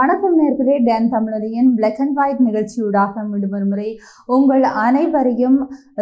வணக்கம் நேர்களே டேன் தமிழரியின் பிளாக் அண்ட் ஒயிட் நிகழ்ச்சியூடாக மீண்டும் ஒரு முறை உங்கள் அனைவரையும்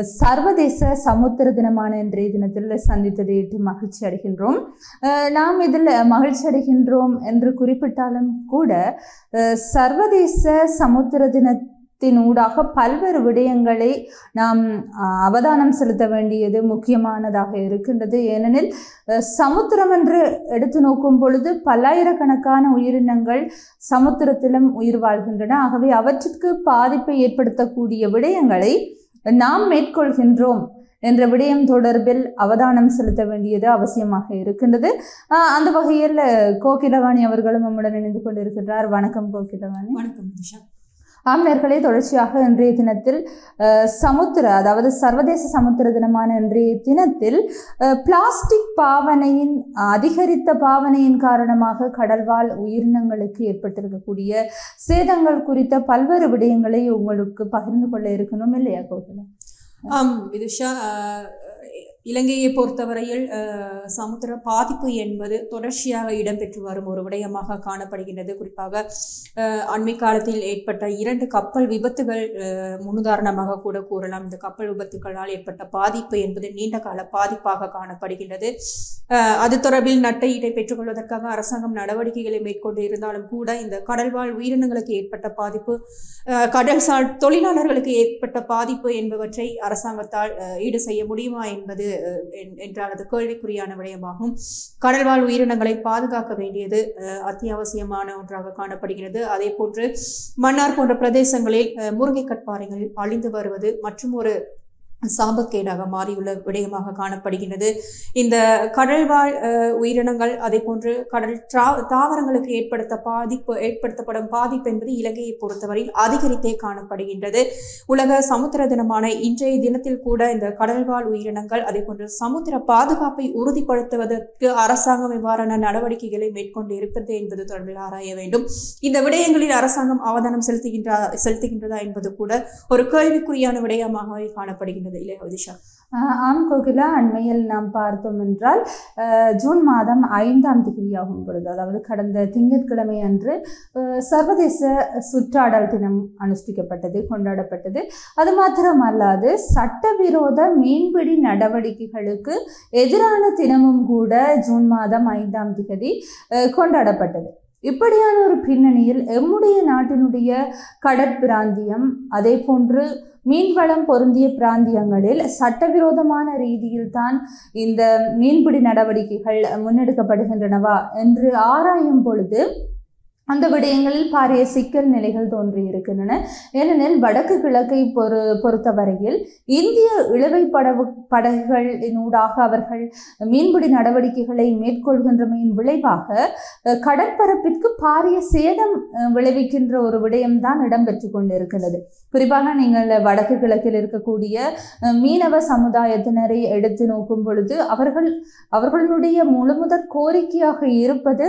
சர்வதேச சமுத்திர தினமான இன்றைய தினத்தில் சந்தித்ததை இட்டு மகிழ்ச்சி அடைகின்றோம் அஹ் நாம் இதில் மகிழ்ச்சி அடைகின்றோம் என்று குறிப்பிட்டாலும் கூட அஹ் சர்வதேச சமுத்திர தினத்தினூடாக பல்வேறு விடயங்களை நாம் அஹ், அவதானம் செலுத்த வேண்டியது முக்கியமானதாக இருக்கின்றது ஏனெனில் அஹ், சமுத்திரம் என்று எடுத்து நோக்கும் பொழுது பல்லாயிரக்கணக்கான உயிரினங்கள் சமுத்திரத்திலும் உயிர் வாழ்கின்றன ஆகவே அவற்றிற்கு பாதிப்பை ஏற்படுத்தக்கூடிய விடயங்களை நாம் மேற்கொள்கின்றோம் என்ற விடயம் தொடர்பில் அவதானம் செலுத்த வேண்டியது அவசியமாக இருக்கின்றது ஆஹ் அந்த வகையில் கோகிலவாணி அவர்களும் நம்முடன் இணைந்து கொண்டிருக்கின்றார் வணக்கம் கோகிலவாணி வணக்கம் நிஷா ஆம் நேர்களே தொடர்ச்சியாக இன்றைய தினத்தில் அஹ், சமுத்திர அதாவது சர்வதேச சமுத்திர தினமான இன்றைய தினத்தில் அஹ், பிளாஸ்டிக் பாவனையின் அதிகரித்த பாவனையின் காரணமாக கடல்வாழ் உயிரினங்களுக்கு ஏற்பட்டிருக்கக்கூடிய சேதங்கள் குறித்த பல்வேறு விடயங்களை உங்களுக்கு பகிர்ந்து கொள்ள இருக்கணும் இல்லையா கோகுலம் ஆம் விதுஷா ஆஹ், இலங்கையை பொறுத்தவரையில் ஆஹ், சமுத்திர பாதிப்பு என்பது தொடர்ச்சியாக இடம்பெற்று வரும் ஒரு விடயமாக காணப்படுகின்றது குறிப்பாக ஆஹ், அண்மை காலத்தில் ஏற்பட்ட இரண்டு கப்பல் விபத்துகள் ஆஹ், முன்னுதாரணமாக கூட கூறலாம் இந்த கப்பல் விபத்துகளால் ஏற்பட்ட பாதிப்பு என்பது நீண்ட கால பாதிப்பாக காணப்படுகின்றது ஆஹ், அது தொடர்பில் நட்டையீட்டை பெற்றுக்கொள்வதற்காக அரசாங்கம் நடவடிக்கைகளை மேற்கொண்டு இருந்தாலும் கூட இந்த கடல்வாழ் உயிரினங்களுக்கு ஏற்பட்ட பாதிப்பு ஆஹ், கடல்சார் தொழிலாளர்களுக்கு ஏற்பட்ட பாதிப்பு என்பவற்றை அரசாங்கத்தால் ஆஹ், ஈடு செய்ய முடியுமா என்பது ஆஹ், என்- என்றால் அது கேள்விக்குறியான விடயமாகும் கடல்வாழ் உயிரினங்களை பாதுகாக்க வேண்டியது ஆஹ், அத்தியாவசியமான ஒன்றாக காணப்படுகிறது அதே போன்று மன்னார் போன்ற பிரதேசங்களில் ஆஹ், முருங்கை கட்பாறைகள் அழிந்து வருவது மற்றும் ஒரு சாபக்கேடாக மாறியுள்ள விடயமாக காணப்படுகின்றது இந்த கடல்வாழ் அஹ், உயிரினங்கள் அதே போன்று கடல் trா- தாவரங்களுக்கு ஏற்படுத்த பாதிப்பு ஏற்படுத்தப்படும் பாதிப்பு என்பது இலங்கையை பொறுத்தவரையில் அதிகரித்தே காணப்படுகின்றது உலக சமுத்திர தினமான இன்றைய தினத்தில் கூட இந்த கடல்வாழ் உயிரினங்கள் அதே போன்று சமுத்திர பாதுகாப்பை உறுதிப்படுத்துவதற்கு அரசாங்கம் இவ்வாறான நடவடிக்கைகளை மேற்கொண்டு இருப்பது என்பது தொடர்பில் ஆராய வேண்டும் இந்த விடயங்களில் அரசாங்கம் அவதானம் செலுத்துகின்றா செலுத்துகின்றதா என்பது கூட ஒரு கேள்விக்குறியான விடயமாகவே காணப்படுகின்றது இல்லையா விதிஷா ஆஹ் ஆம் கோகிலா அண்மையில் நாம் பார்த்தோம் என்றால் ஆஹ் ஜூன் மாதம் ஐந்தாம் தேதியாகும் பொழுது அதாவது கடந்த திங்கட்கிழமை அன்று ஆஹ் சர்வதேச சுற்றாடல் தினம் அனுஷ்டிக்கப்பட்டது கொண்டாடப்பட்டது அது மாத்திரமல்லாது சட்டவிரோத மீன்பிடி நடவடிக்கைகளுக்கு எதிரான தினமும் கூட ஜூன் மாதம் ஐந்தாம் தேதி ஆஹ் கொண்டாடப்பட்டது இப்படியான ஒரு பின்னணியில் எம்முடைய நாட்டினுடைய கடற்பிராந்தியம் அதே போன்று மீன்வளம் பொருந்திய பிராந்தியங்களில் சட்டவிரோதமான ரீதியில் தான் இந்த மீன்பிடி நடவடிக்கைகள் முன்னெடுக்கப்படுகின்றனவா என்று ஆராயும் பொழுது அந்த விடயங்களில் பாரிய சிக்கல் நிலைகள் தோன்றி இருக்கின்றன ஏனெனில் வடக்கு கிழக்கை பொறு பொறுத்தவரையில் இந்திய இழுவை படகு படகுகளினூடாக அவர்கள் மீன்பிடி நடவடிக்கைகளை மேற்கொள்கின்றமையின் விளைவாக அஹ், கடற்பரப்பிற்கு பாரிய சேதம் அஹ், விளைவிக்கின்ற ஒரு விடயம்தான் இடம்பெற்று கொண்டிருக்கிறது குறிப்பாக நீங்கள் வடக்கு கிழக்கில் இருக்கக்கூடிய அஹ், மீனவ சமுதாயத்தினரை எடுத்து நோக்கும் பொழுது அவர்கள் அவர்களுடைய முழுமுதற் கோரிக்கையாக இருப்பது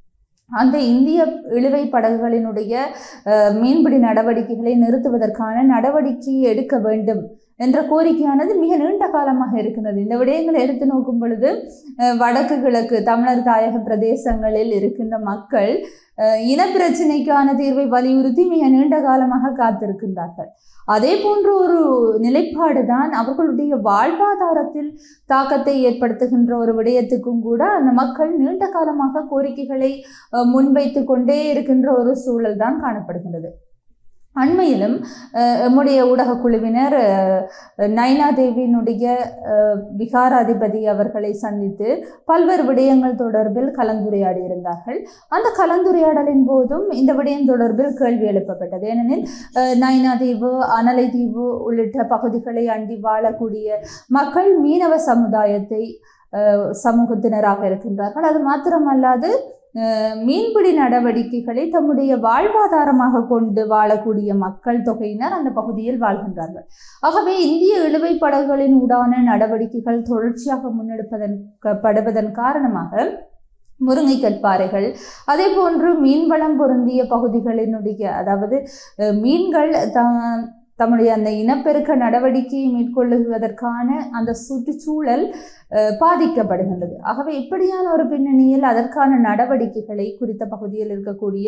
அந்த இந்திய இழுவை படகுகளினுடைய அஹ், மீன்பிடி நடவடிக்கைகளை நிறுத்துவதற்கான நடவடிக்கையை எடுக்க வேண்டும் என்ற கோரிக்கையானது மிக நீண்ட காலமாக இருக்கிறது இந்த விடயங்களை எடுத்து நோக்கும் பொழுது அஹ், வடக்கு கிழக்கு தமிழர் தாயக பிரதேசங்களில் இருக்கின்ற மக்கள் அஹ், இனப்பிரச்சினைக்கான தீர்வை வலியுறுத்தி மிக நீண்ட காலமாக காத்திருக்கின்றார்கள் அதே போன்ற ஒரு நிலைப்பாடு தான் அவர்களுடைய வாழ்வாதாரத்தில் தாக்கத்தை ஏற்படுத்துகின்ற ஒரு விடயத்துக்கும் கூட அந்த மக்கள் நீண்ட காலமாக கோரிக்கைகளை அஹ், முன்வைத்து கொண்டே இருக்கின்ற ஒரு சூழல் தான் காணப்படுகின்றது அண்மையிலும் அஹ், எம்முடைய ஊடகக் குழுவினர் அஹ், நைனா தேவியினுடைய அஹ், விகாராதிபதி அவர்களை சந்தித்து பல்வேறு விடயங்கள் தொடர்பில் கலந்துரையாடி இருந்தார்கள் அந்த கலந்துரையாடலின் போதும் இந்த விடயம் தொடர்பில் கேள்வி எழுப்பப்பட்டது ஏனெனில் அஹ், நைனா தீவு அனலை தீவு உள்ளிட்ட பகுதிகளை அண்டி வாழக்கூடிய மக்கள் மீனவ சமுதாயத்தை அஹ், சமூகத்தினராக இருக்கின்றார்கள் அது மாத்திரமல்லாது அஹ், மீன்பிடி நடவடிக்கைகளை தம்முடைய வாழ்வாதாரமாக கொண்டு வாழக்கூடிய மக்கள் தொகையினர் அந்த பகுதியில் வாழ்கின்றார்கள் ஆகவே இந்திய இழுவை படகுகளின் ஊடான நடவடிக்கைகள் தொடர்ச்சியாக முன்னெடுப்பதன் படுவதன் காரணமாக முருங்கை கற்பாறைகள் அதே போன்று மீன்வளம் பொருந்திய பகுதிகளினுடைய அதாவது அஹ், மீன்கள் த தம்முடைய அந்த இனப்பெருக்க நடவடிக்கையை மேற்கொள்ளுவதற்கான அந்த சுற்றுச்சூழல் அஹ், பாதிக்கப்படுகின்றது ஆகவே இப்படியான ஒரு பின்னணியில் அதற்கான நடவடிக்கைகளை குறித்த பகுதியில் இருக்கக்கூடிய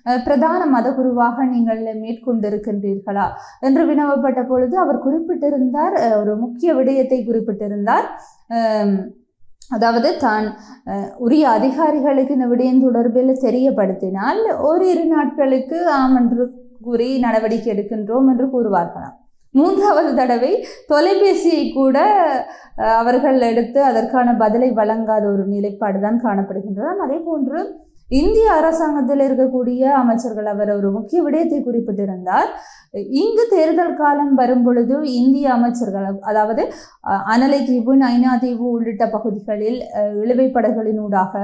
அஹ், பிரதான மதகுருவாக நீங்கள் மேற்கொண்டிருக்கின்றீர்களா என்று வினவப்பட்ட பொழுது அவர் குறிப்பிட்டிருந்தார் அஹ், ஒரு முக்கிய விடயத்தை குறிப்பிட்டிருந்தார் அம், அதாவது தான் அஹ், உரிய அதிகாரிகளுக்கு இந்த விடயம் தொடர்பில் தெரியப்படுத்தினால் ஓரிரு நாட்களுக்கு ஆம் என்று கூறி நடவடிக்கை எடுக்கின்றோம் என்று கூறுவார்களாம் மூன்றாவது தடவை தொலைபேசியை கூட அஹ், அவர்கள் எடுத்து அதற்கான பதிலை வழங்காத ஒரு நிலைப்பாடு தான் காணப்படுகின்றதாம் அதே போன்று இந்திய அரசாங்கத்தில் இருக்கக்கூடிய அமைச்சர்கள் அவர் ஒரு முக்கிய விடயத்தை குறிப்பிட்டிருந்தார் இங்கு தேர்தல் காலம் வரும் பொழுது இந்திய அமைச்சர்கள் அதாவது அஹ், அனலை தீவு நைனா தீவு உள்ளிட்ட பகுதிகளில் அஹ், இழுவை படகுகளினூடாக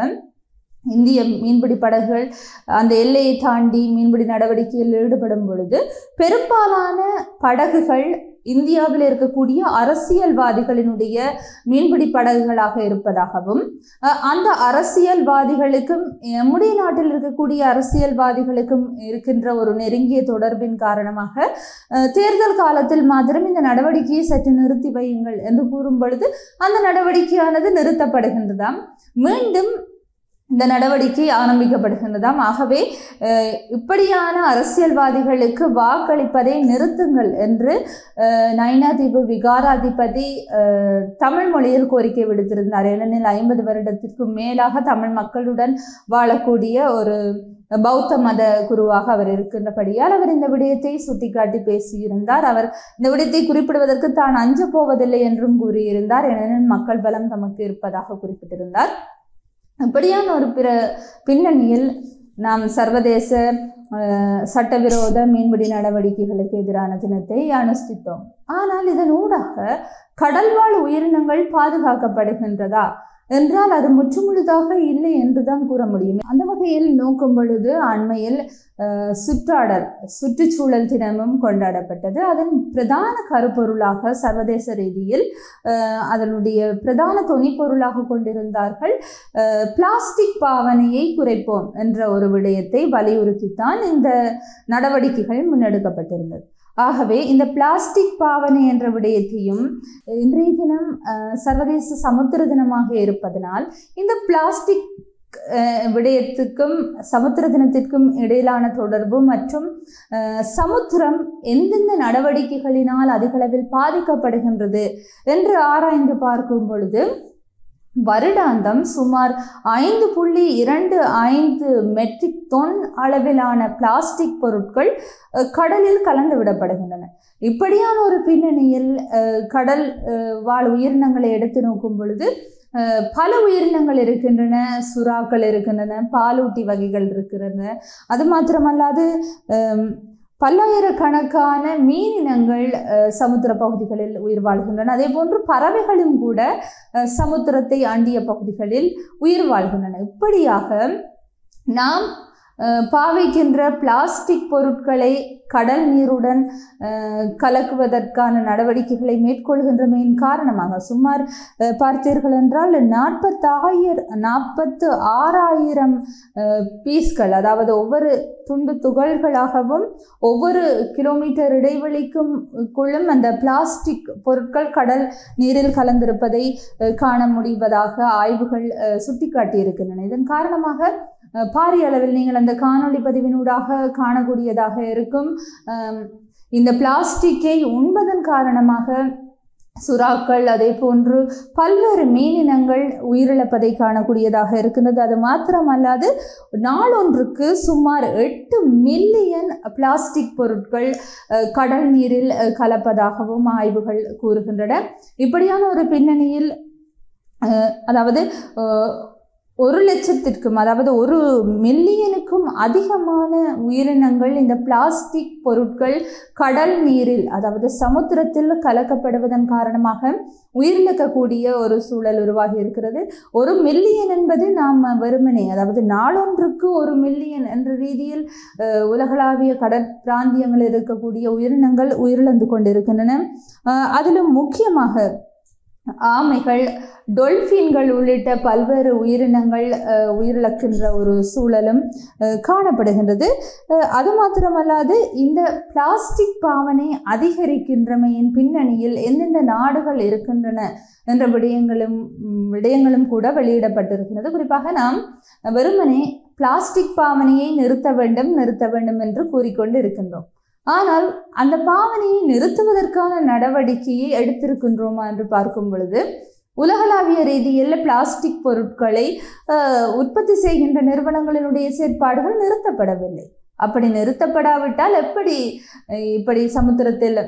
இந்திய மீன்பிடி படகுகள் அந்த எல்லையை தாண்டி மீன்பிடி நடவடிக்கையில் ஈடுபடும் பொழுது பெரும்பாலான படகுகள் இந்தியாவில் இருக்கக்கூடிய அரசியல்வாதிகளினுடைய மீன்பிடி படகுகளாக இருப்பதாகவும் அஹ், அந்த அரசியல்வாதிகளுக்கும் நம்முடைய நாட்டில் இருக்கக்கூடிய அரசியல்வாதிகளுக்கும் இருக்கின்ற ஒரு நெருங்கிய தொடர்பின் காரணமாக அஹ், தேர்தல் காலத்தில் மாத்திரம் இந்த நடவடிக்கையை சற்று நிறுத்தி வையுங்கள் என்று கூறும் பொழுது அந்த நடவடிக்கையானது நிறுத்தப்படுகின்றதாம் மீண்டும் இந்த நடவடிக்கை ஆரம்பிக்கப்படுகின்றதாம் ஆகவே அஹ், இப்படியான அரசியல்வாதிகளுக்கு வாக்களிப்பதை நிறுத்துங்கள் என்று அஹ், நைனாதீவு விகாராதிபதி அஹ், தமிழ் மொழியில் கோரிக்கை விடுத்திருந்தார் ஏனெனில் ஐம்பது வருடத்திற்கும் மேலாக தமிழ் மக்களுடன் வாழக்கூடிய ஒரு பௌத்த மத குருவாக அவர் இருக்கின்றபடியால் அவர் இந்த விடயத்தை சுட்டிக்காட்டி பேசியிருந்தார் அவர் இந்த விடயத்தை குறிப்பிடுவதற்கு தான் அஞ்ச போவதில்லை என்றும் கூறியிருந்தார் ஏனெனில் மக்கள் பலம் தமக்கு இருப்பதாக குறிப்பிட்டிருந்தார் இப்படியான ஒரு பிற பின்னணியில் நாம் சர்வதேச அஹ், சட்டவிரோத மீன்பிடி நடவடிக்கைகளுக்கு எதிரான தினத்தை அனுஷ்டித்தோம் ஆனால் இதன் ஊடாக கடல்வாழ் உயிரினங்கள் பாதுகாக்கப்படுகின்றதா என்றால் அது முற்றுமுழுதாக இல்லை என்றுதான் கூற முடியும் அந்த வகையில் நோக்கும் பொழுது அண்மையில் அஹ், சுற்றாடல் சுற்றுச்சூழல் தினமும் கொண்டாடப்பட்டது அதன் பிரதான கருப்பொருளாக சர்வதேச ரீதியில் அஹ், அதனுடைய பிரதான தொனிப்பொருளாக கொண்டிருந்தார்கள் அஹ், பிளாஸ்டிக் பாவனையை குறைப்போம் என்ற ஒரு விடயத்தை வலியுறுத்தித்தான் இந்த நடவடிக்கைகள் முன்னெடுக்கப்பட்டிருந்தது ஆகவே இந்த பிளாஸ்டிக் பாவனை என்ற விடயத்தையும் இன்றைய தினம் அஹ், சர்வதேச சமுத்திர தினமாக இருப்பதனால் இந்த பிளாஸ்டிக் அஹ், விடயத்துக்கும் சமுத்திர தினத்திற்கும் இடையிலான தொடர்பு மற்றும் அஹ், சமுத்திரம் எந்தெந்த நடவடிக்கைகளினால் அதிகளவில் பாதிக்கப்படுகின்றது என்று ஆராய்ந்து பார்க்கும் பொழுது வருடாந்தம் சுமார் ஐந்து புள்ளி இரண்டு ஐந்து மெட்ரிக் தொன் அளவிலான பிளாஸ்டிக் பொருட்கள் அஹ், கடலில் கலந்து விடப்படுகின்றன இப்படியான ஒரு பின்னணியில் அஹ், கடல் அஹ், வாழ் உயிரினங்களை எடுத்து நோக்கும் பொழுது அஹ், பல உயிரினங்கள் இருக்கின்றன சுறாக்கள் இருக்கின்றன பாலூட்டி வகைகள் இருக்கின்றன அது மாத்திரமல்லாது அஹ், பல்லாயிரக்கணக்கான மீனினங்கள் அஹ், சமுத்திர பகுதிகளில் உயிர் வாழ்கின்றன அதே போன்று பறவைகளும் கூட அஹ், சமுத்திரத்தை அண்டிய பகுதிகளில் உயிர் வாழ்கின்றன இப்படியாக நாம் அஹ், பாவிக்கின்ற பிளாஸ்டிக் பொருட்களை கடல் நீருடன் அஹ், கலக்குவதற்கான நடவடிக்கைகளை மேற்கொள்கின்றமையின் காரணமாக சுமார் அஹ், பார்த்தீர்கள் என்றால் நாற்பத்தாயிரம் நாற்பத்து ஆறாயிரம் அஹ், பீஸ்கள் அதாவது ஒவ்வொரு துண்டு துகள்களாகவும் ஒவ்வொரு கிலோமீட்டர் இடைவெளிக்கும் குள்ளும் அந்த பிளாஸ்டிக் பொருட்கள் கடல் நீரில் கலந்திருப்பதை அஹ், காண முடிவதாக ஆய்வுகள் அஹ், சுட்டிக்காட்டியிருக்கின்றன இதன் காரணமாக அஹ், பாரிய அளவில் நீங்கள் அந்த காணொளி பதிவினூடாக காணக்கூடியதாக இருக்கும் அம், இந்த பிளாஸ்டிக்கை உண்பதன் காரணமாக சுறாக்கள் அதே போன்று பல்வேறு மீனினங்கள் உயிரிழப்பதை காணக்கூடியதாக இருக்கின்றது அது மாத்திரமல்லாது நாளொன்றுக்கு சுமார் எட்டு மில்லியன் பிளாஸ்டிக் பொருட்கள் அஹ், கடல் நீரில் அஹ், கலப்பதாகவும் ஆய்வுகள் கூறுகின்றன இப்படியான ஒரு பின்னணியில் அஹ், அதாவது அஹ், ஒரு லட்சத்திற்கும் அதாவது ஒரு மில்லியனுக்கும் அதிகமான உயிரினங்கள் இந்த பிளாஸ்டிக் பொருட்கள் கடல் நீரில் அதாவது சமுத்திரத்தில் கலக்கப்படுவதன் காரணமாக உயிரிழக்கக்கூடிய ஒரு சூழல் உருவாகி இருக்கிறது ஒரு மில்லியன் என்பது நாம் வெறுமனே அதாவது நாளொன்றுக்கு ஒரு மில்லியன் என்ற ரீதியில் அஹ், உலகளாவிய கடற்பிராந்தியங்களில் இருக்கக்கூடிய உயிரினங்கள் உயிரிழந்து கொண்டிருக்கின்றன அஹ், அதிலும் முக்கியமாக ஆமைகள் டொல்ஃபின்கள் உள்ளிட்ட பல்வேறு உயிரினங்கள் அஹ், உயிரிழக்கின்ற ஒரு சூழலும் அஹ், காணப்படுகின்றது அஹ், அது மாத்திரமல்லாது இந்த பிளாஸ்டிக் பாவனை அதிகரிக்கின்றமையின் பின்னணியில் எந்தெந்த நாடுகள் இருக்கின்றன என்ற விடயங்களும் ம், விடயங்களும் கூட வெளியிடப்பட்டிருக்கிறது குறிப்பாக நாம் வெறுமனே பிளாஸ்டிக் பாவனையை நிறுத்த வேண்டும் நிறுத்த வேண்டும் என்று கூறிக்கொண்டு இருக்கின்றோம் ஆனால் அந்த பாவனையை நிறுத்துவதற்கான நடவடிக்கையை எடுத்திருக்கின்றோமா என்று பார்க்கும் பொழுது உலகளாவிய ரீதியில் பிளாஸ்டிக் பொருட்களை அஹ், உற்பத்தி செய்கின்ற நிறுவனங்களினுடைய செயற்பாடுகள் நிறுத்தப்படவில்லை அப்படி நிறுத்தப்படாவிட்டால் எப்படி அஹ், இப்படி சமுத்திரத்தில்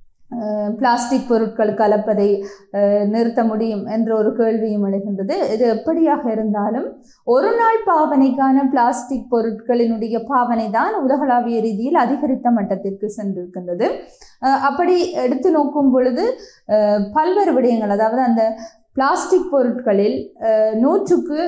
அஹ், பிளாஸ்டிக் பொருட்கள் கலப்பதை அஹ், நிறுத்த முடியும் என்ற ஒரு கேள்வியும் எழுகின்றது இது எப்படியாக இருந்தாலும் ஒரு நாள் பாவனைக்கான பிளாஸ்டிக் பொருட்களினுடைய பாவனை தான் உலகளாவிய ரீதியில் அதிகரித்த மட்டத்திற்கு சென்றிருக்கின்றது அஹ், அப்படி எடுத்து நோக்கும் பொழுது அஹ், பல்வேறு விடயங்கள் அதாவது அந்த பிளாஸ்டிக் பொருட்களில் அஹ், நூற்றுக்கு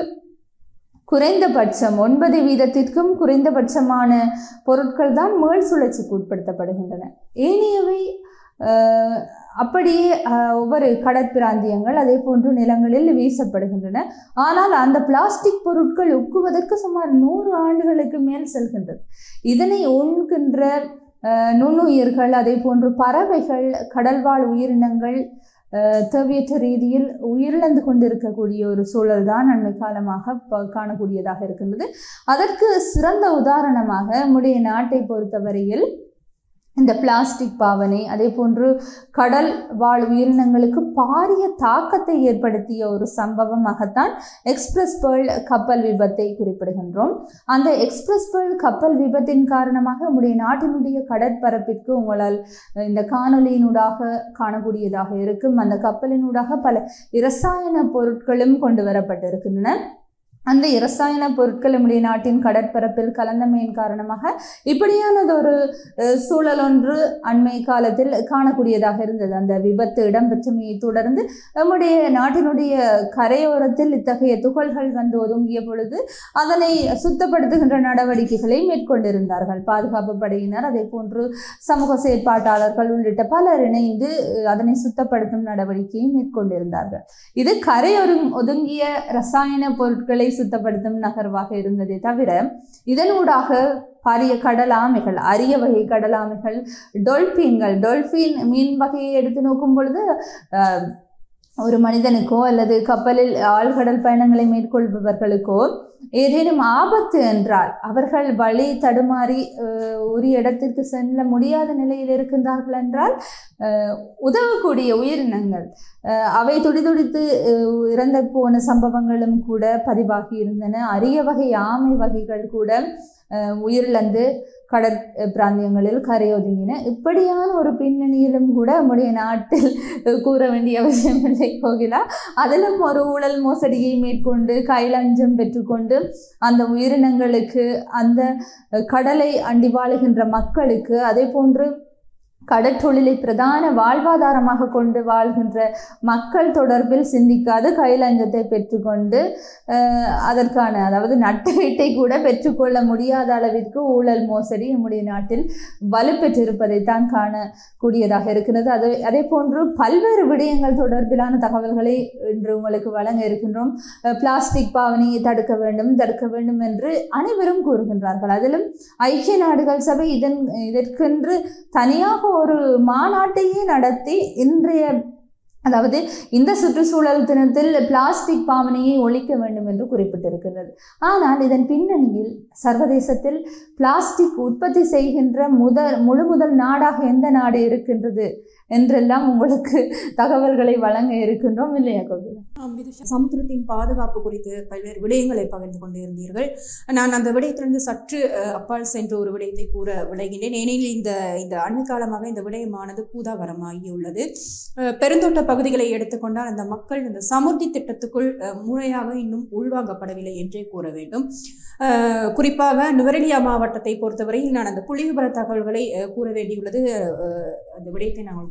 குறைந்தபட்சம் ஒன்பது வீதத்திற்கும் குறைந்தபட்சமான பொருட்கள் தான் மேல் சுழற்சிக்கு உட்படுத்தப்படுகின்றன ஏனையவை அஹ், அப்படியே அஹ், ஒவ்வொரு கடற்பிராந்தியங்கள் அதே போன்று நிலங்களில் வீசப்படுகின்றன ஆனால் அந்த பிளாஸ்டிக் பொருட்கள் உக்குவதற்கு சுமார் நூறு ஆண்டுகளுக்கு மேல் செல்கின்றது இதனை உண்கின்ற அஹ், நுண்ணுயிர்கள் அதே போன்று பறவைகள் கடல்வாழ் உயிரினங்கள் அஹ், தேவையற்ற ரீதியில் உயிரிழந்து கொண்டிருக்கக்கூடிய ஒரு சூழல் தான் அண்மை காலமாக ப- காணக்கூடியதாக இருக்கின்றது அதற்கு சிறந்த உதாரணமாக நம்முடைய நாட்டை பொறுத்தவரையில் இந்த பிளாஸ்டிக் பாவனை அதே போன்று கடல் வாழ் உயிரினங்களுக்கு பாரிய தாக்கத்தை ஏற்படுத்திய ஒரு சம்பவமாகத்தான் எக்ஸ்பிரஸ் பேர்ல் கப்பல் விபத்தை குறிப்பிடுகின்றோம் அந்த எக்ஸ்பிரஸ் பேர்ல் கப்பல் விபத்தின் காரணமாக நம்முடைய நாட்டினுடைய கடற்பரப்பிற்கு உங்களால் அஹ், இந்த காணொலியினூடாக காணக்கூடியதாக இருக்கும் அந்த கப்பலினூடாக பல இரசாயன பொருட்களும் கொண்டு வரப்பட்டிருக்கின்றன அந்த இரசாயன பொருட்கள் நம்முடைய நாட்டின் கடற்பரப்பில் கலந்தமையின் காரணமாக இப்படியானதொரு அஹ், சூழல் ஒன்று அண்மை காலத்தில் காணக்கூடியதாக இருந்தது அந்த விபத்து இடம்பெற்றமையை தொடர்ந்து நம்முடைய நாட்டினுடைய கரையோரத்தில் இத்தகைய துகள்கள் வந்து ஒதுங்கிய பொழுது அதனை சுத்தப்படுத்துகின்ற நடவடிக்கைகளை மேற்கொண்டிருந்தார்கள் பாதுகாப்பு படையினர் அதே போன்று சமூக செயற்பாட்டாளர்கள் உள்ளிட்ட பலர் இணைந்து அஹ், அதனை சுத்தப்படுத்தும் நடவடிக்கையை மேற்கொண்டிருந்தார்கள் இது கரையொரு ஒதுங்கிய ரசாயன பொருட்களை சுத்தப்படுத்தும் நகர்வாக இருந்ததே தவிர இதனூடாக பாரிய கடல் ஆமைகள் அரிய வகை கடல் ஆமைகள் டொல்பின்கள் டொல்பின் மீன் வகையை எடுத்து நோக்கும் பொழுது அஹ், ஒரு மனிதனுக்கோ அல்லது கப்பலில் ஆழ்கடல் பயணங்களை மேற்கொள்பவர்களுக்கோ ஏதேனும் ஆபத்து என்றால் அவர்கள் வழி தடுமாறி அஹ், உரிய இடத்திற்கு செல்ல முடியாத நிலையில் இருக்கின்றார்கள் என்றால் அஹ், உதவக்கூடிய உயிரினங்கள் அஹ், அவை துடிதுடித்து அஹ், இறந்து போன சம்பவங்களும் கூட பதிவாகி இருந்தன அரிய வகை ஆமை வகைகள் கூட அஹ், உயிரிழந்து கடற் பிராந்தியங்களில் கரையொதுங்கின இப்படியான ஒரு பின்னணியிலும் கூட நம்முடைய நாட்டில் கூற வேண்டிய அவசியமில்லை கோகிலா அதிலும் ஒரு ஊழல் மோசடியை மேற்கொண்டு கைலஞ்சம் பெற்றுக்கொண்டு அந்த உயிரினங்களுக்கு அந்த கடலை அண்டி வாழுகின்ற மக்களுக்கு அதே போன்று கடற்றொழிலை பிரதான வாழ்வாதாரமாக கொண்டு வாழ்கின்ற மக்கள் தொடர்பில் சிந்திக்காது கைலஞ்சத்தை பெற்றுக்கொண்டு அஹ், அதற்கான அதாவது நட்டஈட்டை கூட பெற்றுக்கொள்ள முடியாத அளவிற்கு ஊழல் மோசடி நம்முடைய நாட்டில் வலுப்பெற்றிருப்பதைத்தான் காணக்கூடியதாக இருக்கிறது அது அதே போன்று பல்வேறு விடயங்கள் தொடர்பிலான தகவல்களை இன்று உங்களுக்கு வழங்க இருக்கின்றோம் அஹ், பிளாஸ்டிக் பாவனையை தடுக்க வேண்டும் தடுக்க வேண்டும் என்று அனைவரும் கூறுகின்றார்கள் அதிலும் ஐக்கிய நாடுகள் சபை இதன் இதற்கென்று தனியாக ஒரு மாநாட்டையே நடத்தி இன்றைய அதாவது இந்த சுற்றுச்சூழல் தினத்தில் பிளாஸ்டிக் பாவனையை ஒழிக்க வேண்டும் என்று குறிப்பிட்டிருக்கிறது ஆனால் இதன் பின்னணியில் சர்வதேசத்தில் பிளாஸ்டிக் உற்பத்தி செய்கின்ற முதல் முழு முதல் நாடாக எந்த நாடு இருக்கின்றது என்றெல்லாம் உங்களுக்கு தகவல்களை வழங்க இருக்கின்றோம் இல்லையா கோகிலா ஆம், விதுஷா. சமுத்திரத்தின் பாதுகாப்பு குறித்து பல்வேறு விடயங்களை பகிர்ந்து கொண்டிருந்தீர்கள் நான் அந்த விடயத்திலிருந்து சற்று அஹ், அப்பால் சென்று ஒரு விடயத்தை கூற விளைகின்றேன் ஏனெனில் இந்த இந்த அண்மை காலமாக இந்த விடயமானது பூதாகரமாகியுள்ளது அஹ், பெருந்தோட்ட பகுதிகளை எடுத்துக்கொண்டால் அந்த மக்கள் இந்த சமுர்த்தி திட்டத்துக்குள் அஹ், முறையாக இன்னும் உள்வாங்கப்படவில்லை என்றே கூற வேண்டும் அஹ், குறிப்பாக நுவரெலியா மாவட்டத்தை பொறுத்தவரையில் நான் அந்த புள்ளிவிபர தகவல்களை அஹ், கூற வேண்டியுள்ளது அஹ், அந்த விடயத்தை நாங்கள்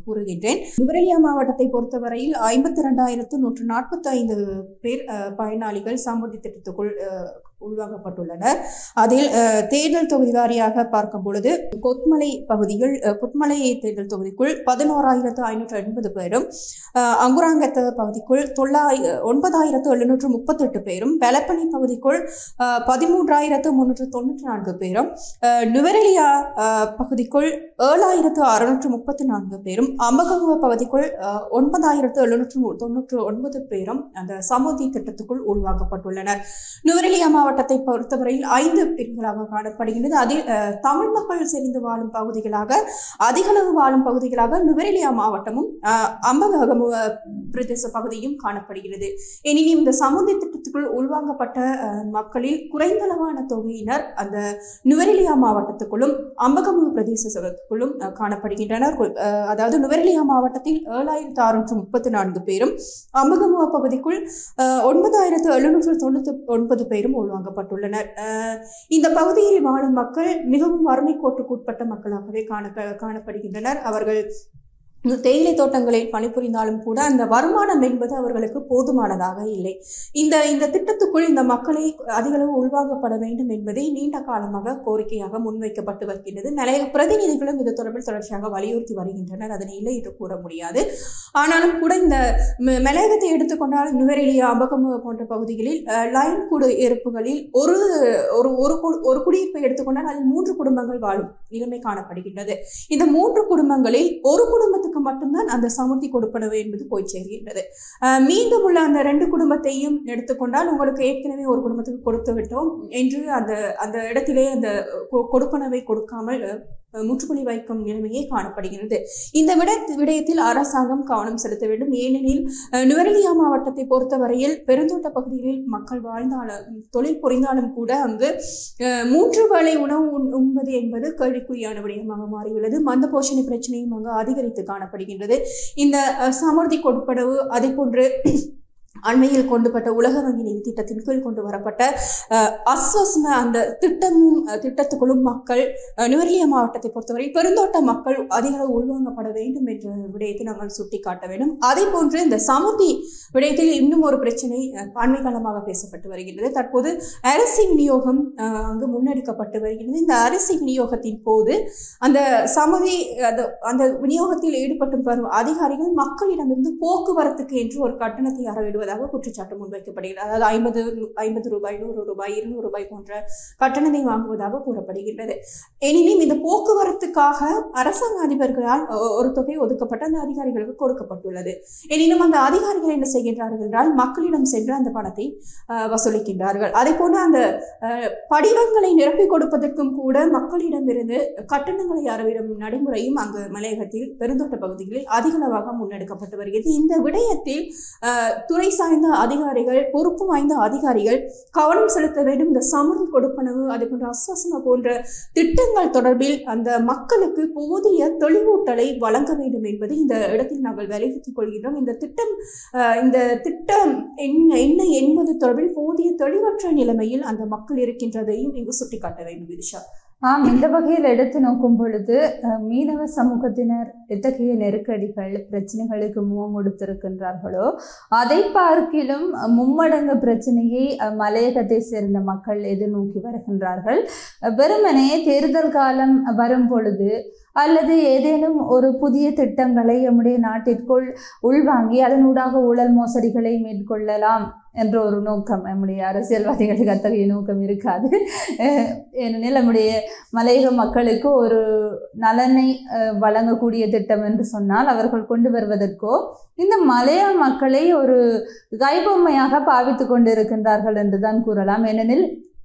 கூறுகின்றேன் நுவரெலியா மாவட்டத்தை பொறுத்தவரையில் ஐம்பத்தி ரெண்டாயிரத்து நூற்று நாற்பத்தி ஐந்து பேர் அஹ், பயனாளிகள் சமுர்த்தி திட்டத்துக்குள் அஹ், உள்வாங்கப்பட்டுள்ளனர் அதில் அஹ், தேர்தல் தொகுதி வாரியாக பார்க்கும் பொழுது கொத்மலை பகுதியில் அஹ், கொத்மலை தேர்தல் தொகுதிக்குள் பதினோராயிரத்து ஐநூற்று எண்பது பேரும் அஹ், அங்குராங்கத்த பகுதிக்குள் தொள்ளாய் ஒன்பதாயிரத்து எழுநூற்று முப்பத்தெட்டு பேரும் பெலப்பணி பகுதிக்குள் அஹ், பதிமூன்றாயிரத்து முன்னூற்று தொண்ணூற்றி நான்கு பேரும் அஹ், நுவரெலியா அஹ், பகுதிக்குள் ஏழாயிரத்து அறுநூற்று முப்பத்தி நான்கு பேரும் அம்பகமுவ பகுதிக்குள் அஹ், ஒன்பதாயிரத்து எழுநூற்று தொண்ணூற்று ஒன்பது பேரும் அந்த சமுதி திட்டத்துக்குள் உள்வாங்கப்பட்டுள்ளனர் நுவரெலியா மாவட்டத்தை பொறுத்தவரையில் ஐந்து பிரிவுகளாக காணப்படுகின்றது அதில் அஹ், தமிழ் மக்கள் செறிந்து வாழும் பகுதிகளாக அதிகளவு வாழும் பகுதிகளாக நுவரெலியா மாவட்டமும் அஹ், அம்பகமுவ பிரதேச பகுதியும் காணப்படுகிறது எனினும் இந்த சமுதி திட்டத்துக்குள் உள்வாங்கப்பட்ட அஹ், மக்களில் குறைந்தளவான தொகையினர் அந்த நுவரெலியா மாவட்டத்துக்குள்ளும் அம்பகமுவ பிரதேசத்துக்குள்ளும் அஹ், காணப்படுகின்றனர் கு- அஹ், அதாவது நுவரெலியா மாவட்டத்தில் ஏழாயிரத்து அறுநூற்று முப்பத்தி நான்கு பேரும் அம்பகமுவ பகுதிக்குள் அஹ், ஒன்பதாயிரத்து எழுநூற்று தொண்ணூற்றி ஒன்பது பேரும் உள்வாங்கப்பட்டுள்ளனர் அஹ், இந்த பகுதியில் வாழும் மக்கள் மிகவும் வறுமை கோட்டுக்குட்பட்ட மக்களாகவே காண காணப்படுகின்றனர் அவர்கள் தேயிலை தோட்டங்களில் பணிபுரிந்தாலும் கூட அந்த வருமானம் என்பது அவர்களுக்கு போதுமானதாக இல்லை இந்த இந்த திட்டத்துக்குள் இந்த மக்களை அதிகளவு உள்வாங்கப்பட வேண்டும் என்பதை நீண்ட காலமாக கோரிக்கையாக முன்வைக்கப்பட்டு வருகின்றது நிறைய பிரதிநிதிகளும் இது தொடர்பில் தொடர்ச்சியாக வலியுறுத்தி வருகின்றனர் அதனை இல்லை என்று கூற முடியாது ஆனாலும் கூட இந்த ம- மலையகத்தை எடுத்துக்கொண்டால் நுவரெலியா அபகமுக போன்ற பகுதிகளில் அஹ், லைன் குடு இருப்புகளில் ஒரு ஒரு ஒரு கு- ஒரு குடியிருப்பை எடுத்துக்கொண்டால் அதில் மூன்று குடும்பங்கள் வாழும் நிலைமை காணப்படுகின்றது இந்த மூன்று குடும்பங்களில் ஒரு குடும்பத்துக்கு மட்டும்தான் அந்த சமுர்த்தி கொடுப்பனவு என்பது போய் சேர்கின்றது அஹ், மீண்டும் உள்ள அந்த ரெண்டு குடும்பத்தையும் எடுத்துக்கொண்டால் உங்களுக்கு ஏற்கனவே ஒரு குடும்பத்துக்கு கொடுத்து விட்டோம் என்று அந்த அந்த இடத்திலே அந்த கொ- கொடுப்பனவை கொடுக்காமல் அஹ், முற்றுப்புள்ளி வைக்கும் நிலைமையே காணப்படுகிறது இந்த விட விடயத்தில் அரசாங்கம் கவனம் செலுத்த வேண்டும் ஏனெனில் அஹ், நுவரெலியா மாவட்டத்தை பொறுத்தவரையில் பெருந்தோட்ட பகுதிகளில் மக்கள் வாழ்ந்தாலும் தொழில் புரிந்தாலும் கூட அங்கு அஹ், மூன்று வேளை உணவு உண்- உண்பது என்பது கேள்விக்குறியான விடயமாக மாறியுள்ளது மந்த போஷணை பிரச்சனையும் அங்கு அதிகரித்து காணப்படுகின்றது இந்த அஹ், சமர்த்தி கொடுப்பனவு அதே போன்று அண்மையில் கொண்டுபட்ட உலக வங்கி நிதி திட்டத்தின் கீழ் கொண்டு வரப்பட்ட அஹ், அஸ்வஸ்ம அந்த திட்டமும் அஹ், திட்டத்துக்குள்ளும் மக்கள் அஹ், நுவரெலியா மாவட்டத்தை பொறுத்தவரை பெருந்தோட்ட மக்கள் அதிக அளவு உள்வாங்கப்பட வேண்டும் என்ற விடயத்தை நாங்கள் சுட்டிக்காட்ட வேண்டும் அதே போன்று இந்த சமுதி விடயத்தில் இன்னும் ஒரு பிரச்சனை அஹ், அண்மை காலமாக பேசப்பட்டு வருகின்றது தற்போது அரிசி விநியோகம் அஹ், அங்கு முன்னெடுக்கப்பட்டு வருகிறது இந்த அரிசி விநியோகத்தின் போது அந்த சமுதி அந்த அந்த விநியோகத்தில் ஈடுபட்டு வரும் அதிகாரிகள் மக்களிடமிருந்து போக்குவரத்துக்கு என்று ஒரு கட்டணத்தை அறவிடுவதாக குற்றச்சாட்டு முன்வைக்கப்படுகிறது அதாவது ஐம்பது ஐம்பது ரூபாய் நூறு ரூபாய் இருநூறு ரூபாய் போன்ற கட்டணத்தை வாங்குவதாக கூறப்படுகின்றது எனினும் இந்த போக்குவரத்துக்காக அரசாங்க அதிபர்களால் ஒ- ஒரு தொகை ஒதுக்கப்பட்டு அந்த அதிகாரிகளுக்கு கொடுக்கப்பட்டுள்ளது எனினும் அந்த அதிகாரிகள் என்ன செய்கின்றார்கள் என்றால் மக்களிடம் சென்று அந்த பணத்தை அஹ், வசூலிக்கின்றார்கள் அதே போன்று அந்த அஹ், படிவங்களை நிரப்பிக் கொடுப்பதற்கும் கூட மக்களிடமிருந்து கட்டணங்களை அறவிடும் நடைமுறையும் அங்கு மலையகத்தில் பெருந்தோட்ட பகுதிகளில் அதிகளவாக முன்னெடுக்கப்பட்டு வருகிறது இந்த விடயத்தில் அஹ், துறை சார்ந்த அதிகாரிகள் பொறுப்பு வாய்ந்த அதிகாரிகள் கவனம் செலுத்த வேண்டும் இந்த சமூக கொடுப்பனவு அதே போன்ற அஸ்வாசன போன்ற திட்டங்கள் தொடர்பில் அந்த மக்களுக்கு போதிய தெளிவூட்டலை வழங்க வேண்டும் என்பதை இந்த இடத்தில் நாங்கள் வலியுறுத்திக் கொள்கின்றோம் இந்த திட்டம் அஹ், இந்த திட்டம் என்ன என்ன என்பது தொடர்பில் போதிய தெளிவற்ற நிலைமையில் அந்த மக்கள் இருக்கின்றதையும் இங்கு சுட்டிக்காட்ட வேண்டும் விதிஷா ஆம் இந்த வகையில் எடுத்து நோக்கும் பொழுது அஹ், மீனவ சமூகத்தினர் எத்தகைய நெருக்கடிகள் பிரச்சனைகளுக்கு முகம் கொடுத்திருக்கின்றார்களோ அதை பார்க்கிலும் அஹ், மும்மடங்கு பிரச்சனையை அஹ், மலையகத்தை சேர்ந்த மக்கள் எதிர்நோக்கி வருகின்றார்கள் அஹ், வெறுமனே தேர்தல் காலம் வரும் பொழுது அல்லது ஏதேனும் ஒரு புதிய திட்டங்களை நம்முடைய நாட்டிற்குள் உள்வாங்கி அதனூடாக ஊழல் மோசடிகளை மேற்கொள்ளலாம் என்ற ஒரு நோக்கம் நம்முடைய அரசியல்வாதிகளுக்கு அத்தகைய நோக்கம் இருக்காது அஹ் ஏனெனில் நம்முடைய மலையக மக்களுக்கு ஒரு நலனை அஹ், வழங்கக்கூடிய திட்டம் என்று சொன்னால் அவர்கள் கொண்டு வருவதற்கோ இந்த மலைய மக்களை ஒரு கைபொம்மையாக பாவித்து கொண்டிருக்கின்றார்கள் என்றுதான் கூறலாம் ஏனெனில்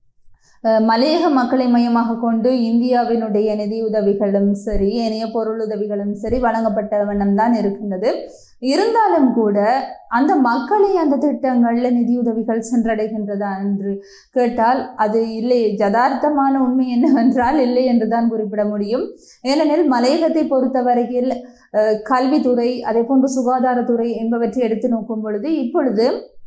அஹ், மலையக மக்களை மையமாக கொண்டு இந்தியாவினுடைய நிதியுதவிகளும் சரி ஏனைய பொருளுதவிகளும் சரி வழங்கப்பட்ட வண்ணம் தான் இருக்கின்றது இருந்தாலும் கூட அந்த மக்களை அந்த திட்டங்கள்ல நிதியுதவிகள் சென்றடைகின்றதா என்று கேட்டால் அது இல்லை யதார்த்தமான உண்மை என்னவென்றால் இல்லை என்றுதான் குறிப்பிட முடியும் ஏனெனில் மலையகத்தை பொறுத்தவரையில் அஹ், கல்வித்துறை அதே போன்று சுகாதாரத்துறை என்பவற்றை எடுத்து நோக்கும் பொழுது இப்பொழுது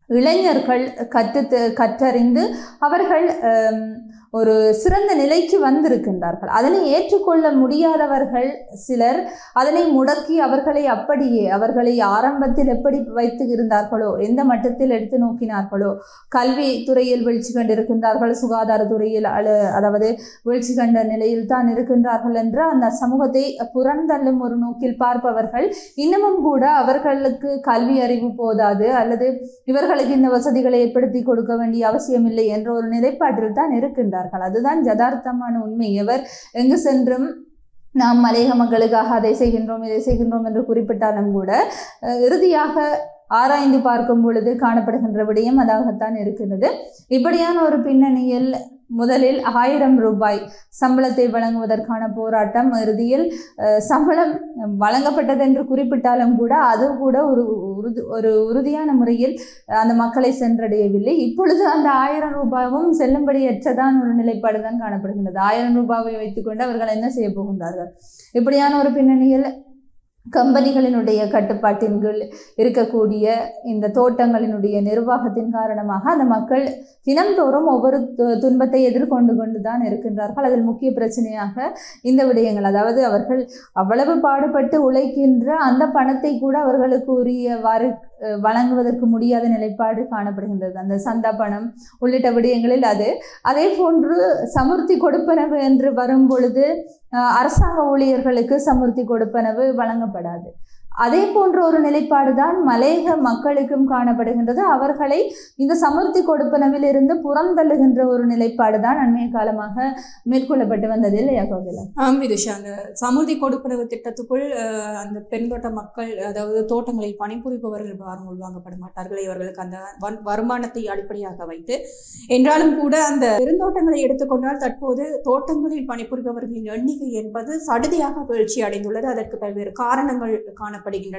இளைஞர்கள் கற்று தெ- கற்றறிந்து அவர்கள் ஹம், ஒரு சிறந்த நிலைக்கு வந்திருக்கின்றார்கள் அதனை ஏற்றுக்கொள்ள முடியாதவர்கள் சிலர் அதனை முடக்கி அவர்களை அப்படியே அவர்களை ஆரம்பத்தில் எப்படி வைத்து இருந்தார்களோ எந்த மட்டத்தில் எடுத்து நோக்கினார்களோ கல்வி துறையில் வீழ்ச்சி கண்டிருக்கின்றார்கள் சுகாதாரத்துறையில் அழு அதாவது வீழ்ச்சி கண்ட நிலையில் தான் இருக்கின்றார்கள் என்ற அந்த சமூகத்தை புறந்தள்ளும் ஒரு நோக்கில் பார்ப்பவர்கள் இன்னமும் கூட அவர்களுக்கு கல்வி அறிவு போதாது அல்லது இவர்களுக்கு இந்த வசதிகளை ஏற்படுத்தி கொடுக்க வேண்டிய அவசியமில்லை என்ற ஒரு நிலைப்பாட்டில் தான் இருக்கின்றார்கள் அதுதான் யதார்த்தமான உண்மை எவர் எங்கு சென்றும் நாம் மலையக மக்களுக்காக அதை செய்கின்றோம் இதை செய்கின்றோம் என்று குறிப்பிட்டாலும் கூட அஹ், இறுதியாக ஆராய்ந்து பார்க்கும் பொழுது காணப்படுகின்ற விடயம் அதாகத்தான் இருக்கிறது இப்படியான ஒரு பின்னணியில் முதலில் ஆயிரம் ரூபாய் சம்பளத்தை வழங்குவதற்கான போராட்டம் இறுதியில் அஹ், சம்பளம் வழங்கப்பட்டது என்று குறிப்பிட்டாலும் கூட அது கூட ஒரு உறுதி ஒரு உறுதியான முறையில் அந்த மக்களை சென்றடையவில்லை இப்பொழுது அந்த ஆயிரம் ரூபாயும் செல்லும்படியற்றதான் ஒரு நிலைப்பாடு தான் காணப்படுகின்றது ஆயிரம் ரூபாவை வைத்துக்கொண்டு அவர்கள் என்ன செய்ய போகின்றார்கள் இப்படியான ஒரு பின்னணியில் கம்பெனிகளினுடைய கட்டுப்பாட்டின் கீழ் இருக்கக்கூடிய இந்த தோட்டங்களினுடைய நிர்வாகத்தின் காரணமாக அந்த மக்கள் தினம்தோறும் ஒவ்வொரு து- துன்பத்தை எதிர்கொண்டு கொண்டு தான் இருக்கின்றார்கள் அதில் முக்கிய பிரச்சனையாக இந்த விடயங்கள் அதாவது அவர்கள் அவ்வளவு பாடுபட்டு உழைக்கின்ற அந்த பணத்தை கூட அவர்களுக்கு உரியவாறு அஹ், வழங்குவதற்கு முடியாத நிலைப்பாடு காணப்படுகின்றது அந்த சந்தா பணம் உள்ளிட்ட விடயங்களில் அது அதே போன்று சமுர்த்தி கொடுப்பனவு என்று வரும் பொழுது அஹ், அரசாங்க ஊழியர்களுக்கு சமுர்த்தி கொடுப்பனவு வழங்கப்படாது அதே போன்ற ஒரு நிலைப்பாடு தான் மலையக மக்களுக்கும் காணப்படுகின்றது அவர்களை இந்த சமுர்த்தி கொடுப்பனவில் இருந்து புறந்தள்ளுகின்ற ஒரு நிலைப்பாடு தான் அண்மைய காலமாக மேற்கொள்ளப்பட்டு வந்தது இல்லையா கோகிலா ஆம் விதுஷா அந்த சமுர்த்தி கொடுப்பனவு திட்டத்துக்குள் அஹ், அந்த பெருந்தோட்ட மக்கள் அதாவது தோட்டங்களில் பணிபுரிபவர்கள் வாரம் உள்வாங்கப்பட மாட்டார்கள் இவர்களுக்கு அந்த வன்- வருமானத்தை அடிப்படையாக வைத்து என்றாலும் கூட அந்த பெருந்தோட்டங்களை எடுத்துக்கொண்டால் தற்போது தோட்டங்களில் பணிபுரிபவர்களின் எண்ணிக்கை என்பது சடுதியாக வீழ்ச்சி அடைந்துள்ளது அதற்கு பல்வேறு காரணங்கள் காணப்படுகின்றன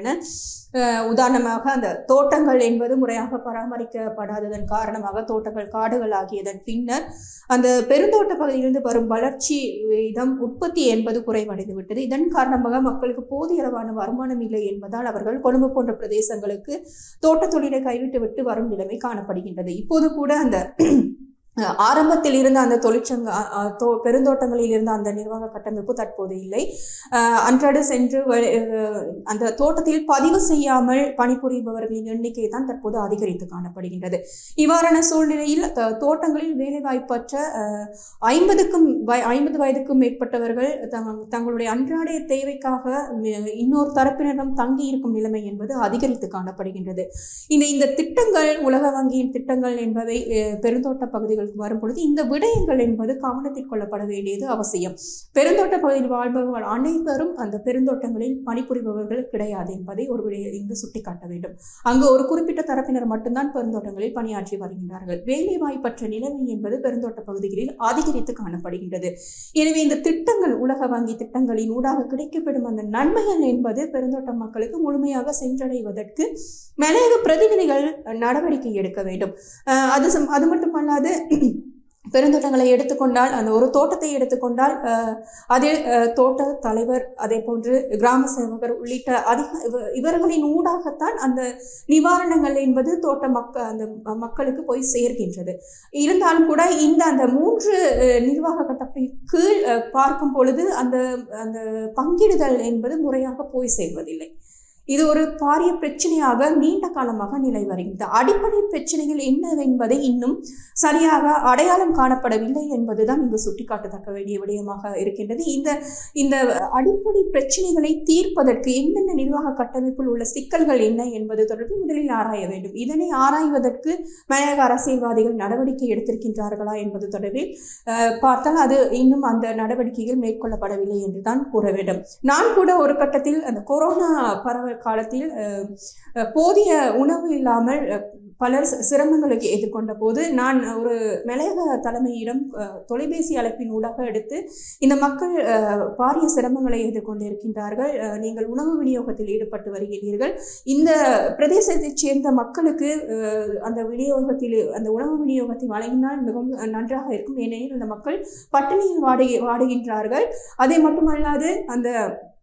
அஹ், உதாரணமாக அந்த தோட்டங்கள் என்பது முறையாக பராமரிக்கப்படாததன் காரணமாக தோட்டங்கள் காடுகள் ஆகியதன் பின்னர் அந்த பெருந்தோட்ட பகுதியிலிருந்து வரும் வளர்ச்சி வீதம் உற்பத்தி என்பது குறைவடைந்து விட்டது இதன் காரணமாக மக்களுக்கு போதிய அளவான வருமானம் இல்லை என்பதால் அவர்கள் கொழும்பு போன்ற பிரதேசங்களுக்கு தோட்டத் தொழிலை கைவிட்டு விட்டு வரும் நிலைமை காணப்படுகின்றது இப்போது கூட அந்த அஹ், ஆரம்பத்தில் இருந்த அந்த தொழிற்சங்க அ- அ, தோ- பெருந்தோட்டங்களில் இருந்த அந்த நிர்வாக கட்டமைப்பு தற்போது இல்லை அஹ், அன்றாட சென்று வ- அஹ், அந்த தோட்டத்தில் பதிவு செய்யாமல் பணிபுரிபவர்களின் எண்ணிக்கை தான் தற்போது அதிகரித்து காணப்படுகின்றது இவ்வாறான சூழ்நிலையில் த- தோட்டங்களில் வேலைவாய்ப்பற்ற அஹ், ஐம்பதுக்கும் வய ஐம்பது வயதுக்கும் மேற்பட்டவர்கள் தங் தங்களுடைய அன்றாடைய தேவைக்காக ம- இன்னொரு தரப்பினரிடம் தங்கி இருக்கும் நிலைமை என்பது அதிகரித்து காணப்படுகின்றது இந்த இந்த திட்டங்கள் உலக வங்கியின் திட்டங்கள் என்பவை அஹ், பெருந்தோட்ட பகுதிகளுக்கு வரும் பொழுது இந்த விடயங்கள் என்பது கவனத்தில் கொள்ளப்பட வேண்டியது அவசியம் பெருந்தோட்ட பகுதியில் வாழ்பவர்கள் அனைவரும் அந்த பெருந்தோட்டங்களில் பணிபுரிபவர்கள் கிடையாது என்பதை ஒரு விடய இங்கு சுட்டிக்காட்ட வேண்டும் அங்கு ஒரு குறிப்பிட்ட தரப்பினர் மட்டும்தான் பெருந்தோட்டங்களில் பணியாற்றி வருகின்றார்கள் வேலைவாய்ப்பற்ற நிலைமை என்பது பெருந்தோட்ட பகுதிகளில் அதிகரித்து காணப்படுகின்றது எனவே இந்த திட்டங்கள் உலக வங்கி திட்டங்களின் ஊடாக கிடைக்கப்படும் அந்த நன்மைகள் என்பது பெருந்தோட்ட மக்களுக்கு முழுமையாக சென்றடைவதற்கு மலையக பிரதிநிதிகள் நடவடிக்கை எடுக்க வேண்டும் அஹ் அது சம்- அது மட்டுமல்லாது பெருந்தோட்டங்களை எடுத்துக்கொண்டால் அந்த ஒரு தோட்டத்தை எடுத்துக்கொண்டால் அஹ், அதில் அஹ், தோட்ட தலைவர் அதே போன்று கிராம சேவகர் உள்ளிட்ட அதிக இவ- இவர்களின் ஊடாகத்தான் அந்த நிவாரணங்கள் என்பது தோட்ட மக்க அந்த ம- மக்களுக்கு போய் சேர்கின்றது இருந்தாலும் கூட இந்த அந்த மூன்று அஹ், நிர்வாக கட்டப்பின் கீழ் அஹ், பார்க்கும் பொழுது அந்த அந்த பங்கிடுதல் என்பது முறையாக போய் சேர்வதில்லை இது ஒரு பாரிய பிரச்சனையாக நீண்ட காலமாக நிலை வருகிறது அடிப்படை பிரச்சனைகள் என்னவென்பதை இன்னும் சரியாக அடையாளம் காணப்படவில்லை என்பதுதான் இங்கு சுட்டிக்காட்டத்தக்க வேண்டிய விடயமாக இருக்கின்றது இந்த இந்த அடிப்படை பிரச்சனைகளை தீர்ப்பதற்கு என்னென்ன நிர்வாக கட்டமைப்பில் உள்ள சிக்கல்கள் என்ன என்பது தொடர்பில் முதலில் ஆராய வேண்டும் இதனை ஆராய்வதற்கு மலையக அரசியல்வாதிகள் நடவடிக்கை எடுத்திருக்கின்றார்களா என்பது தொடர்பில் அஹ், பார்த்தால் அது இன்னும் அந்த நடவடிக்கைகள் மேற்கொள்ளப்படவில்லை என்று தான் கூற வேண்டும் நான் கூட ஒரு கட்டத்தில் அந்த கொரோனா பரவல் காலத்தில் அஹ், அஹ், போதிய உணவு இல்லாமல் அஹ், பலர் சி- சிரமங்களுக்கு எதிர்கொண்ட போது நான் ஒரு மலையக தலைமையிடம் அஹ், தொலைபேசி அழைப்பின் ஊடாக எடுத்து இந்த மக்கள் அஹ், பாரிய சிரமங்களை எதிர்கொண்டு இருக்கின்றார்கள் அஹ், நீங்கள் உணவு விநியோகத்தில் ஈடுபட்டு வருகிறீர்கள் இந்த பிரதேசத்தைச் சேர்ந்த மக்களுக்கு அஹ், அந்த விநியோகத்தில் அந்த உணவு விநியோகத்தை வழங்கினால் மிகவும் நன்றாக இருக்கும் ஏனெனில் அந்த மக்கள் பட்டினியில் வாடு வாடுகின்றார்கள் அதே மட்டுமல்லாது அந்த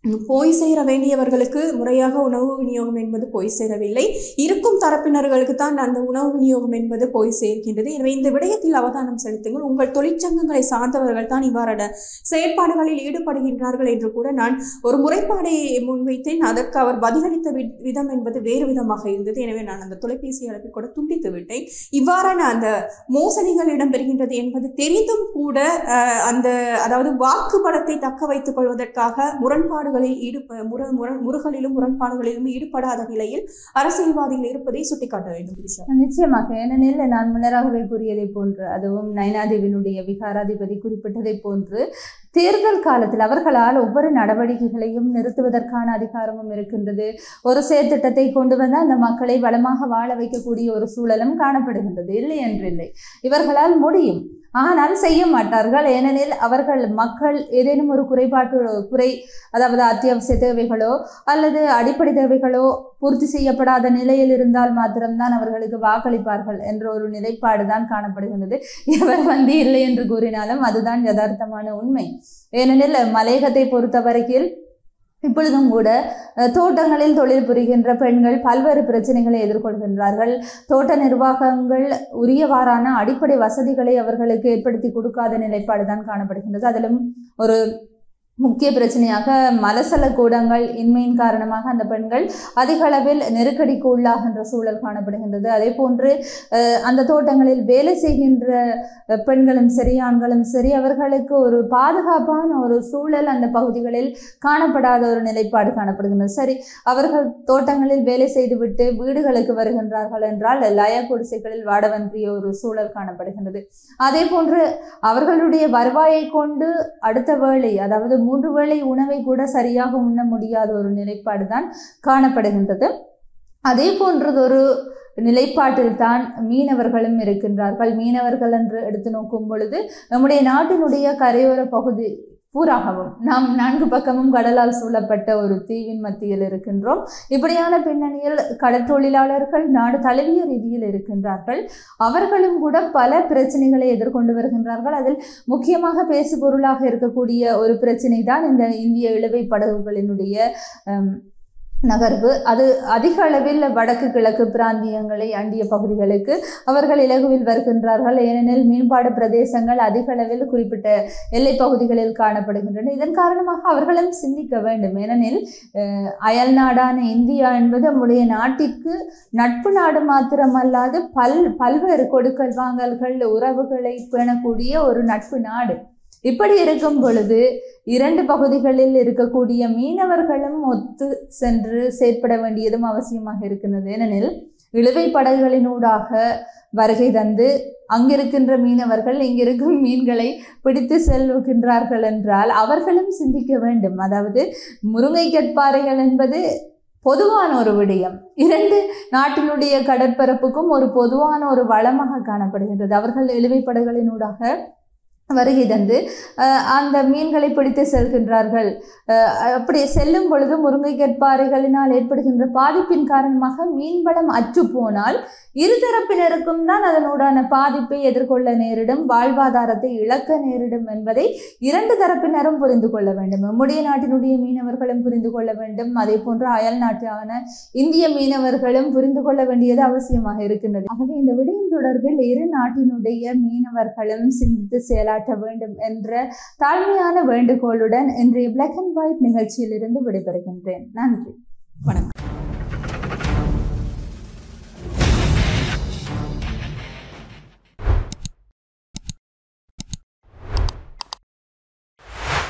போய் சேர வேண்டியவர்களுக்கு முறையாக உணவு விநியோகம் என்பது போய் சேரவில்லை இருக்கும் தரப்பினர்களுக்கு தான் அந்த உணவு விநியோகம் என்பது போய் சேர்க்கின்றது எனவே இந்த விடயத்தில் அவதானம் செலுத்துங்கள் உங்கள் தொழிற்சங்கங்களை சார்ந்தவர்கள் தான் இவ்வாறான செயற்பாடுகளில் ஈடுபடுகின்றார்கள் என்று கூட நான் ஒரு முறைப்பாடை முன்வைத்தேன் அதற்கு அவர் பதிலளித்த வி- விதம் என்பது வேறு விதமாக இருந்தது எனவே நான் அந்த தொலைபேசி அழைப்பை கூட துண்டித்து விட்டேன் இவ்வாறான அந்த மோசடிகள் இடம்பெறுகின்றது என்பது தெரிந்தும் கூட அஹ், அந்த அதாவது வாக்குப்படத்தை தக்க வைத்துக் கொள்வதற்காக முரண்பாடுகளில் ஈடுப முர முரண் முருகலிலும் முரண்பாடுகளிலும் ஈடுபடாத நிலையில் அரசியல்வாதிகள் இருப்பதை சுட்டிக்காட்ட வேண்டும் திரிஷா நிச்சயமாக ஏனெனில் நான் முன்னராகவே கூறியதை போன்று அதுவும் நயனாதேவினுடைய விகாராதிபதி குறிப்பிட்டதை போன்று தேர்தல் காலத்தில் அவர்களால் ஒவ்வொரு நடவடிக்கைகளையும் நிறுத்துவதற்கான அதிகாரமும் இருக்கின்றது ஒரு செயற்திட்டத்தை கொண்டு வந்து அந்த மக்களை வளமாக வாழ வைக்கக்கூடிய ஒரு சூழலும் காணப்படுகின்றது இல்லை என்றில்லை இவர்களால் முடியும் ஆனால் செய்ய மாட்டார்கள் ஏனெனில் அவர்கள் மக்கள் ஏதேனும் ஒரு குறைபாட்டு குறை அதாவது அத்தியாவசிய தேவைகளோ அல்லது அடிப்படை தேவைகளோ பூர்த்தி செய்யப்படாத நிலையில் இருந்தால் மாத்திரம்தான் அவர்களுக்கு வாக்களிப்பார்கள் என்ற ஒரு நிலைப்பாடு தான் காணப்படுகின்றது இவர் வந்து இல்லை என்று கூறினாலும் அதுதான் யதார்த்தமான உண்மை ஏனெனில் மலையகத்தை பொறுத்தவரையில் இப்பொழுதும் கூட அஹ், தோட்டங்களில் தொழில் புரிகின்ற பெண்கள் பல்வேறு பிரச்சனைகளை எதிர்கொள்கின்றார்கள் தோட்ட நிர்வாகங்கள் உரியவாறான அடிப்படை வசதிகளை அவர்களுக்கு ஏற்படுத்தி கொடுக்காத நிலைப்பாடு தான் காணப்படுகின்றது அதிலும் ஒரு முக்கிய பிரச்சனையாக மலசல கூடங்கள் இன்மையின் காரணமாக அந்த பெண்கள் அதிக அளவில் நெருக்கடிக்கு உள்ளாகின்ற சூழல் காணப்படுகின்றது அதே போன்று அஹ், அந்த தோட்டங்களில் வேலை செய்கின்ற அஹ், பெண்களும் சரி ஆண்களும் சரி அவர்களுக்கு ஒரு பாதுகாப்பான ஒரு சூழல் அந்த பகுதிகளில் காணப்படாத ஒரு நிலைப்பாடு காணப்படுகின்றது சரி அவர்கள் தோட்டங்களில் வேலை செய்துவிட்டு வீடுகளுக்கு வருகின்றார்கள் என்றால் லய குடிசைகளில் வாடவன்றிய ஒரு சூழல் காணப்படுகின்றது அதே போன்று அவர்களுடைய வருவாயை கொண்டு அடுத்த வேளை அதாவது மூன்று வேளை உணவை கூட சரியாக உண்ண முடியாத ஒரு நிலைப்பாடு தான் காணப்படுகின்றது அதே போன்றதொரு நிலைப்பாட்டில் தான் மீனவர்களும் இருக்கின்றார்கள் மீனவர்கள் என்று எடுத்து நோக்கும் பொழுது நம்முடைய நாட்டினுடைய கரையோர பகுதி பூராகவும் நாம் நான்கு பக்கமும் கடலால் சூழப்பட்ட ஒரு தீவின் மத்தியில் இருக்கின்றோம் இப்படியான பின்னணியில் கடற்றொழிலாளர்கள் நாடு தழுவிய ரீதியில் இருக்கின்றார்கள் அவர்களும் கூட பல பிரச்சனைகளை எதிர்கொண்டு வருகின்றார்கள் அதில் முக்கியமாக பேசு பொருளாக இருக்கக்கூடிய ஒரு பிரச்சனை தான் இந்த இந்திய இழுவை படகுகளினுடைய அம், நகர்வு அது அதிக அளவில் வடக்கு கிழக்கு பிராந்தியங்களை அண்டிய பகுதிகளுக்கு அவர்கள் இலகுவில் வருகின்றார்கள் ஏனெனில் மீன்பாடு பிரதேசங்கள் அதிக அளவில் குறிப்பிட்ட எல்லை பகுதிகளில் காணப்படுகின்றன இதன் காரணமாக அவர்களும் சிந்திக்க வேண்டும் ஏனெனில் அஹ், அயல் நாடான இந்தியா என்பது நம்முடைய நாட்டிற்கு நட்பு நாடு மாத்திரமல்லாது பல் பல்வேறு கொடுக்கல் வாங்கல்கள் உறவுகளை பேணக்கூடிய ஒரு நட்பு நாடு இப்படி இருக்கும் பொழுது இரண்டு பகுதிகளில் இருக்கக்கூடிய மீனவர்களும் ஒத்து சென்று செயற்பட வேண்டியதும் அவசியமாக இருக்கின்றது ஏனெனில் இழுவை படகுகளினூடாக வருகை தந்து அங்கிருக்கின்ற மீனவர்கள் இங்கிருக்கும் மீன்களை பிடித்து செல்கின்றார்கள் என்றால் அவர்களும் சிந்திக்க வேண்டும் அதாவது முருங்கை கட்பாறைகள் என்பது பொதுவான ஒரு விடயம் இரண்டு நாட்டினுடைய கடற்பரப்புக்கும் ஒரு பொதுவான ஒரு வளமாக காணப்படுகின்றது அவர்கள் இழுவை படகுகளினூடாக வருகை தந்து அஹ், அந்த மீன்களை பிடித்து செல்கின்றார்கள் அஹ், அப்படி செல்லும் பொழுது முருங்கை கற்பாறைகளினால் ஏற்படுகின்ற பாதிப்பின் காரணமாக மீன்வளம் அற்று போனால் இருதரப்பினருக்கும் தான் அதனூடான பாதிப்பை எதிர்கொள்ள நேரிடும் வாழ்வாதாரத்தை இழக்க நேரிடும் என்பதை இரண்டு தரப்பினரும் புரிந்து கொள்ள வேண்டும் நம்முடைய நாட்டினுடைய மீனவர்களும் புரிந்து கொள்ள வேண்டும் அதே போன்று அயல் நாட்டான இந்திய மீனவர்களும் புரிந்து கொள்ள வேண்டியது அவசியமாக இருக்கின்றது ஆகவே இந்த விடயம் தொடர்பில் இரு நாட்டினுடைய மீனவர்களும் சிந்தித்து செயலாற்ற வேண்டும் என்ற தாழ்மையான வேண்டுகோளுடன் இன்றைய பிளாக் அண்ட் ஒயிட் நிகழ்ச்சியிலிருந்து விடைபெறுகின்றேன் நன்றி வணக்கம்